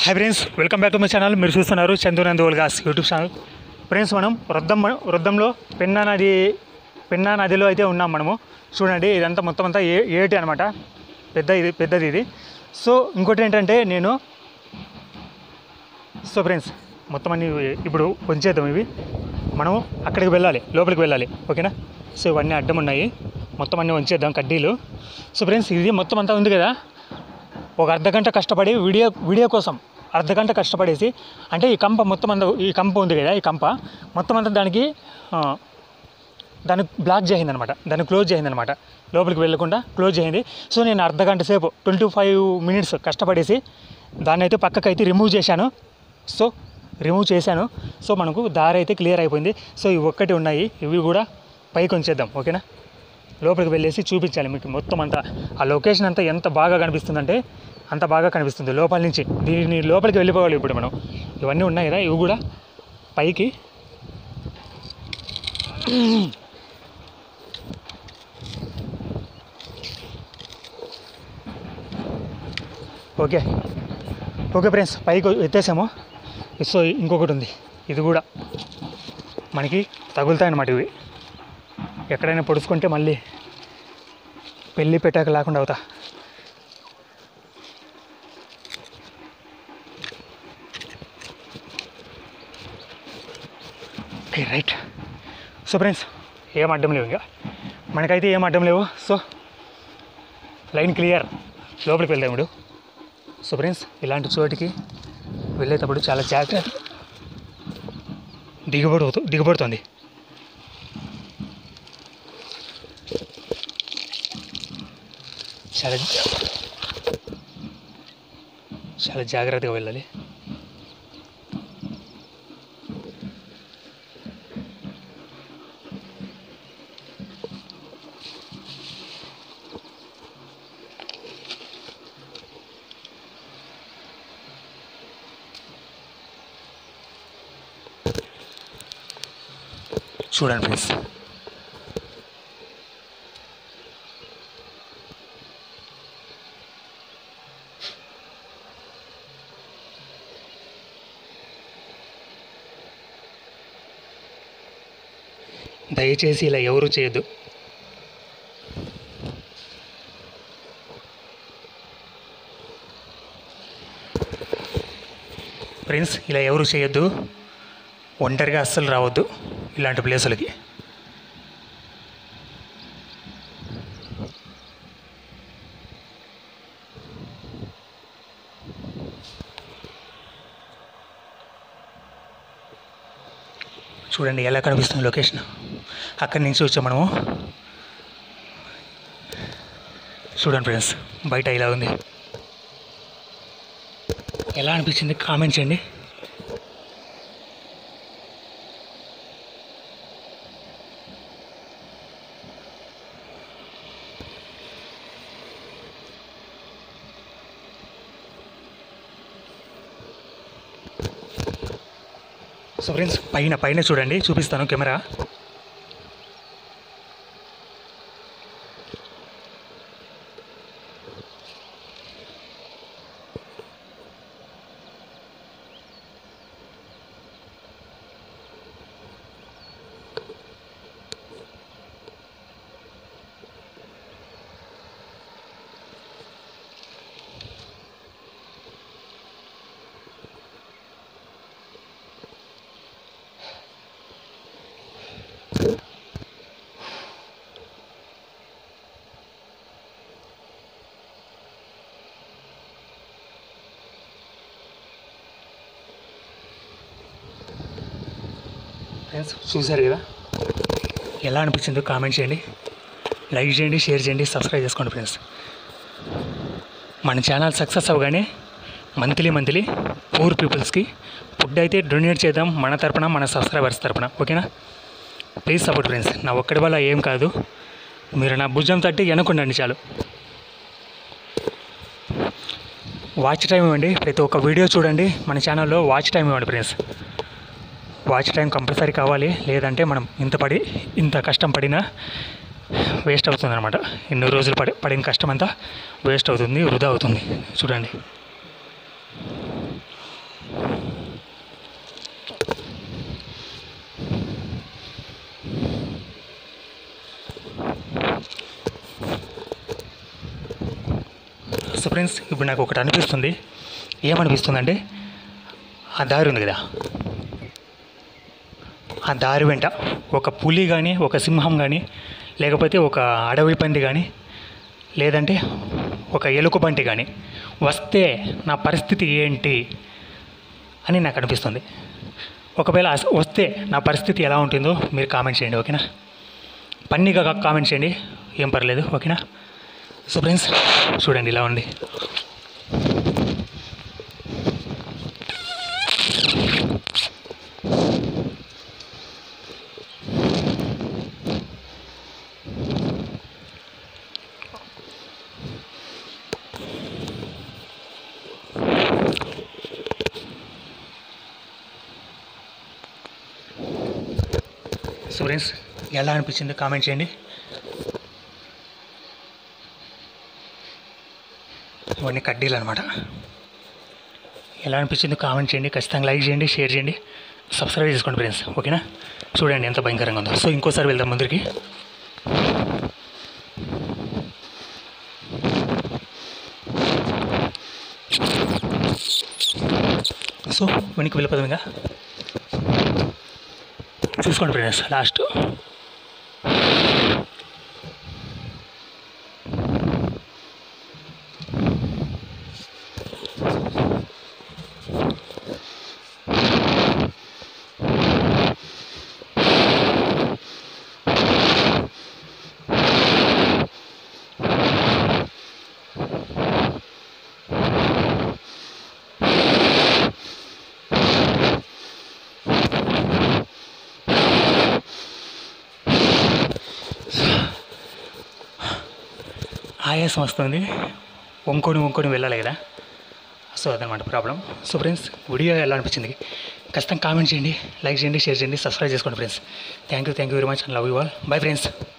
hi friends welcome back to my channel మీరు చూస్తున్నారు చందూనంద్ ఓల్గాస్ యూట్యూబ్ ఛానల్ ఫ్రెండ్స్ మనం వృద్ధం వృద్ధంలో పెన్నా నది పెన్నా నదిలో అయితే ఉన్నాం మనము చూడండి ఇదంతా మొత్తం అంతా ఏ ఏటి అనమాట పెద్ద ఇది పెద్దది ఇది సో ఇంకోటి ఏంటంటే నేను సో ఫ్రెండ్స్ మొత్తం అన్ని ఇప్పుడు కొంచేద్దాం ఇవి మనము అక్కడికి వెళ్ళాలి లోపలికి వెళ్ళాలి ఓకేనా సో ఇవన్నీ అడ్డం ఉన్నాయి మొత్తం అన్నీ ఉంచేద్దాం కడ్డీలు సో ఫ్రెండ్స్ ఇది మొత్తం అంతా ఉంది కదా ఒక అర్ధ గంట కష్టపడి వీడియో వీడియో కోసం అర్ధ గంట కష్టపడేసి అంటే ఈ కంప మొత్తం అంతా ఈ కంప ఉంది కదా ఈ కంప మొత్తం అంతా దానికి ఆ, దాన్ని బ్లాక్ చేసింది అనమాట దాన్ని క్లోజ్ చేసింది అనమాట లోపలికి వెళ్ళకుండా క్లోజ్ చేయింది సో నేను అర్ధ గంట సేపు ట్వంటీ ఫైవ్ మినిట్స్ కష్టపడేసి దాన్ని అయితే పక్కకి అయితే రిమూవ్ చేశాను సో రిమూవ్ చేశాను సో మనకు దారి అయితే క్లియర్ అయిపోయింది సో ఇవి ఒక్కటి ఉన్నాయి ఇవి కూడా పైకి ఉంచేద్దాం ఓకేనా లోపలికి వెళ్ళేసి చూపించాలి మీకు మొత్తం అంతా ఆ లొకేషన్ అంతా ఎంత బాగా కనిపిస్తుందంటే అంత బాగా కనిపిస్తుంది లోపల నుంచి దీని లోపలికి వెళ్ళిపోవాలి ఇప్పుడు మనం ఇవన్నీ ఉన్నాయి కదా ఇవి కూడా పైకి ఓకే ఓకే ఫ్రెండ్స్ పైకి ఎత్తేసాము సో ఇంకొకటి ఉంది ఇది కూడా మనకి తగులుతాయి అన్నమాట ఇవి ఎక్కడైనా పొడుచుకుంటే మళ్ళీ పెళ్ళి పెట్టాక లేకుండా అవుతా ఓకే రైట్ సో ఫ్రెండ్స్ ఏం అడ్డం లేవు ఇంకా మనకైతే ఏం అడ్డం లేవు సో లైన్ క్లియర్ లోపలికి వెళ్దాం ఇప్పుడు సో ఫ్రెండ్స్ ఇలాంటి చోటికి వెళ్ళేటప్పుడు చాలా జాగ్రత్త దిగుబడి అవుతూ దిగుబడుతుంది చాలా చాలా జాగ్రత్తగా వెళ్ళాలి చూడండి ప్లీజ్ దయచేసి ఇలా ఎవరు చేయొద్దు ఫ్రెండ్స్ ఇలా ఎవరు చేయొద్దు ఒంటరిగా అస్సలు రావద్దు ఇలాంటి ప్లేసులకి చూడండి ఎలా కనిపిస్తుంది లొకేషన్ అక్కడి నుంచి వచ్చాం మనము చూడండి ఫ్రెండ్స్ బయట ఇలా ఉంది ఎలా అనిపించింది కామెంట్ చేయండి సో ఫ్రెండ్స్ పైన పైన చూడండి చూపిస్తాను కెమెరా ఫ్రెండ్స్ చూసారు కదా ఎలా అనిపించిందో కామెంట్ చేయండి లైక్ చేయండి షేర్ చేయండి సబ్స్క్రైబ్ చేసుకోండి ఫ్రెండ్స్ మన ఛానల్ సక్సెస్ అవ్వగానే మంత్లీ మంత్లీ పూర్ పీపుల్స్కి ఫుడ్ అయితే డొనేట్ చేద్దాం మన తరపున మన సబ్స్క్రైబర్స్ తరపున ఓకేనా ప్లీజ్ సపోర్ట్ ఫ్రెండ్స్ నా ఒక్కడి వల్ల ఏం కాదు మీరు నా భుజం తట్టి వెనకుండండి చాలు వాచ్ టైం ఇవ్వండి ప్రతి ఒక్క వీడియో చూడండి మన ఛానల్లో వాచ్ టైం ఇవ్వండి ఫ్రెండ్స్ వాచ్ టైం కంపల్సరీ కావాలి లేదంటే మనం ఇంత పడి ఇంత కష్టం పడినా వేస్ట్ అవుతుంది అనమాట ఎన్నో రోజులు పడి పడిన కష్టం అంతా వేస్ట్ అవుతుంది వృధా అవుతుంది చూడండి ఫ్రెండ్స్ ఇప్పుడు నాకు ఒకటి అనిపిస్తుంది ఏమనిపిస్తుందంటే ఆ దారి ఉంది కదా ఆ దారి వెంట ఒక పులి కానీ ఒక సింహం కానీ లేకపోతే ఒక అడవి పంది కానీ లేదంటే ఒక ఎలుకబంటి కానీ వస్తే నా పరిస్థితి ఏంటి అని నాకు అనిపిస్తుంది ఒకవేళ అస- వస్తే నా పరిస్థితి ఎలా ఉంటుందో మీరు కామెంట్ చేయండి ఓకేనా పన్నీగా కామెంట్ చేయండి ఏం పర్లేదు ఓకేనా సో ఫ్రెండ్స్ చూడండి ఇలా ఉంది సో ఫ్రెండ్స్ ఎలా అనిపించిందో కామెంట్ చేయండి ఇవన్నీ కడ్డీలు అనమాట ఎలా అనిపించిందో కామెంట్ చేయండి ఖచ్చితంగా లైక్ చేయండి షేర్ చేయండి సబ్స్క్రైబ్ చేసుకోండి ఫ్రెండ్స్ ఓకేనా చూడండి ఎంత భయంకరంగా ఉందో సో ఇంకోసారి వెళ్దాం ముందరికి సో వెనక్కి వెళ్ళిపోదాం ఇంకా చూసుకోండి ఫ్రెండ్స్ లాస్ట్ ఆయాసం వస్తుంది వంకొని వంకొని వెళ్ళాలి కదా సో అదనమాట ప్రాబ్లం సో ఫ్రెండ్స్ వీడియో ఎలా అనిపించింది ఖచ్చితంగా కామెంట్ చేయండి లైక్ చేయండి షేర్ చేయండి సబ్స్క్రైబ్ చేసుకోండి friends thank you thank you very much and love you all bye friends